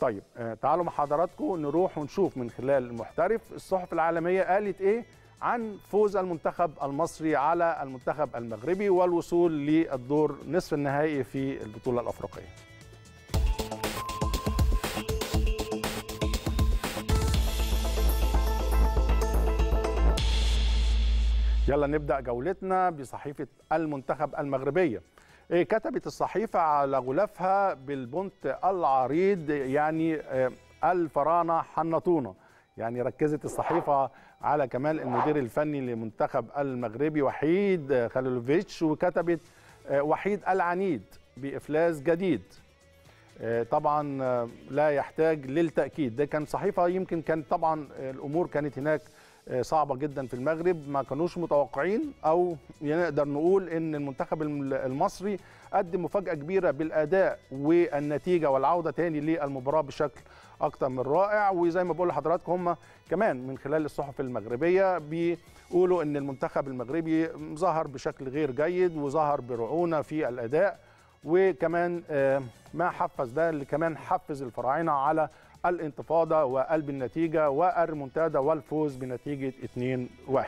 طيب آه، تعالوا مع حضراتكم نروح ونشوف من خلال المحترف الصحف العالميه قالت ايه عن فوز المنتخب المصري على المنتخب المغربي والوصول للدور نصف النهائي في البطوله الافريقيه يلا نبدا جولتنا بصحيفه المنتخب المغربيه إيه كتبت الصحيفه على غلافها بالبنط العريض يعني آه، الفراعنه حنطونا يعني ركزت الصحيفه على كمال المدير الفني لمنتخب المغربي وحيد آه، خليلوفيتش وكتبت آه، وحيد العنيد بافلاس جديد آه، طبعا آه، لا يحتاج للتاكيد ده كان صحيفه يمكن كان طبعا آه، الامور كانت هناك آه، صعبه جدا في المغرب ما كانوش متوقعين او نقدر نقول ان المنتخب الم- المصري قدم مفاجاه كبيره بالاداء والنتيجه والعوده تاني للمباراه بشكل اكتر من رائع وزي ما بقول لحضراتكم هم كمان من خلال الصحف المغربيه بيقولوا ان المنتخب المغربي ظهر بشكل غير جيد وظهر برعونه في الاداء وكمان آه، ما حفز ده اللي كمان حفز الفراعنه على الانتفاضه وقلب النتيجه والريمونتادا والفوز بنتيجه 2-1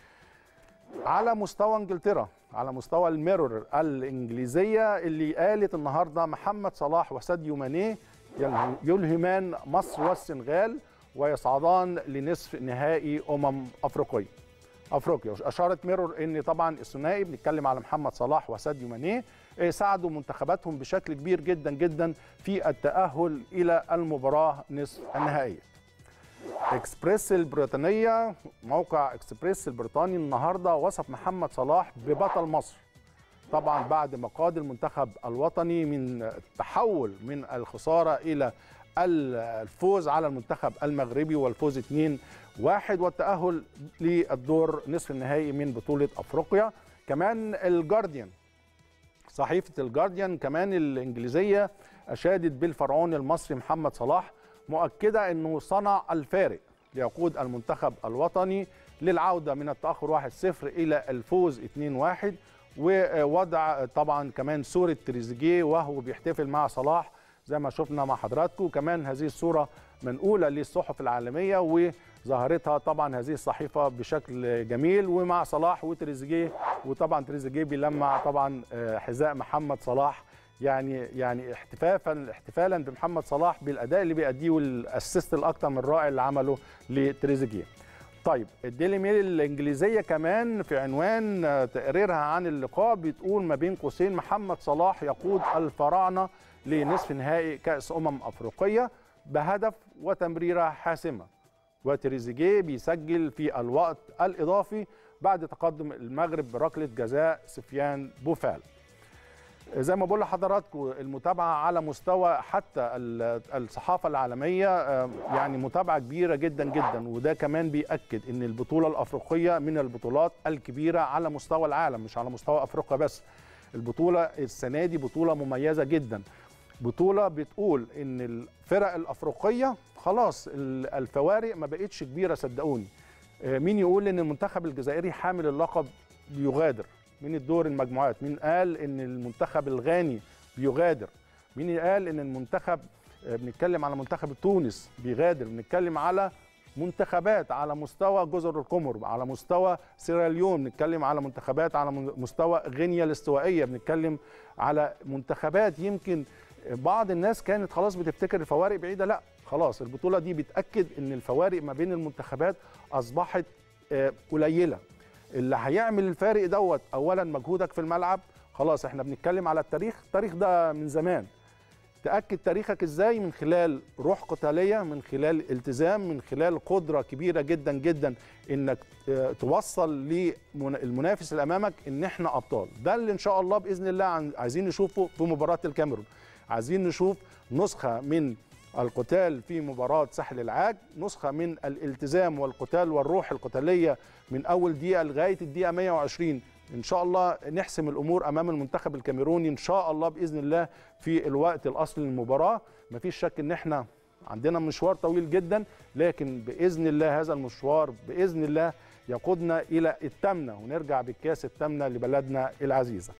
على مستوى انجلترا على مستوى الميرور الانجليزيه اللي قالت النهارده محمد صلاح وساديو ماني يله- يلهمان مصر والسنغال ويصعدان لنصف نهائي امم افريقيه افريقيا اشارت ميرور ان طبعا الثنائي بنتكلم على محمد صلاح وساديو ماني آه، ساعدوا منتخباتهم بشكل كبير جدا جدا في التاهل الى المباراه نصف النهائيه اكسبريس البريطانيه موقع اكسبريس البريطاني النهارده وصف محمد صلاح ببطل مصر طبعا بعد ما قاد المنتخب الوطني من التحول من الخساره الى الفوز على المنتخب المغربي والفوز 2-1 والتاهل للدور نصف النهائي من بطوله افريقيا كمان الجارديان صحيفه الجارديان كمان الانجليزيه اشادت بالفرعون المصري محمد صلاح مؤكده انه صنع الفارق ليقود المنتخب الوطني للعوده من التاخر 1-0 الى الفوز 2-1 ووضع طبعا كمان صوره تريزيجيه وهو بيحتفل مع صلاح زي ما شفنا مع حضراتكم كمان هذه الصوره منقوله للصحف العالميه وظهرتها طبعا هذه الصحيفه بشكل جميل ومع صلاح وتريزيجيه وطبعا تريزيجيه بيلمع طبعا آه، حذاء محمد صلاح يعني يعني احتفافا احتفالا بمحمد صلاح بالاداء اللي بيأديه والاسيست الاكثر من رائع اللي عمله لتريزيجيه. طيب الديلي ميل الانجليزيه كمان في عنوان آه، تقريرها عن اللقاء بتقول ما بين قوسين محمد صلاح يقود الفراعنه لنصف نهائي كاس امم افريقيه بهدف وتمريره حاسمه وتريزيجيه بيسجل في الوقت الاضافي بعد تقدم المغرب بركله جزاء سفيان بوفال زي ما بقول لحضراتكم المتابعه على مستوى حتى ال- الصحافه العالميه آه، يعني متابعه كبيره جدا جدا وده كمان بياكد ان البطوله الافريقيه من البطولات الكبيره على مستوى العالم مش على مستوى افريقيا بس البطوله السنه دي بطوله مميزه جدا بطوله بتقول ان الفرق الافريقيه خلاص ال- الفوارق ما بقتش كبيره صدقوني آه، مين يقول ان المنتخب الجزائري حامل اللقب بيغادر من الدور المجموعات مين قال ان المنتخب الغاني بيغادر مين قال ان المنتخب آه، بنتكلم على منتخب تونس بيغادر بنتكلم على منتخبات على مستوى جزر القمر على مستوى سيراليون بنتكلم على منتخبات على من- مستوى غينيا الاستوائيه بنتكلم على منتخبات يمكن بعض الناس كانت خلاص بتفتكر الفوارق بعيده لا خلاص البطوله دي بتاكد ان الفوارق ما بين المنتخبات اصبحت آه، قليله اللي هيعمل الفارق دوت اولا مجهودك في الملعب خلاص احنا بنتكلم على التاريخ التاريخ ده من زمان تاكد تاريخك ازاي من خلال روح قتاليه من خلال التزام من خلال قدره كبيره جدا جدا انك آه، توصل للمنافس اللي امامك ان احنا ابطال ده اللي ان شاء الله باذن الله عن- عايزين نشوفه في مباراه الكاميرون عايزين نشوف نسخه من القتال في مباراة ساحل العاج نسخة من الالتزام والقتال والروح القتالية من أول دقيقة لغاية الدقيقة 120 إن شاء الله نحسم الأمور أمام المنتخب الكاميروني إن شاء الله بإذن الله في الوقت الأصلي للمباراة مفيش شك إن إحنا عندنا مشوار طويل جدا لكن بإذن الله هذا المشوار بإذن الله يقودنا إلى التامنة ونرجع بالكاس التامنة لبلدنا العزيزة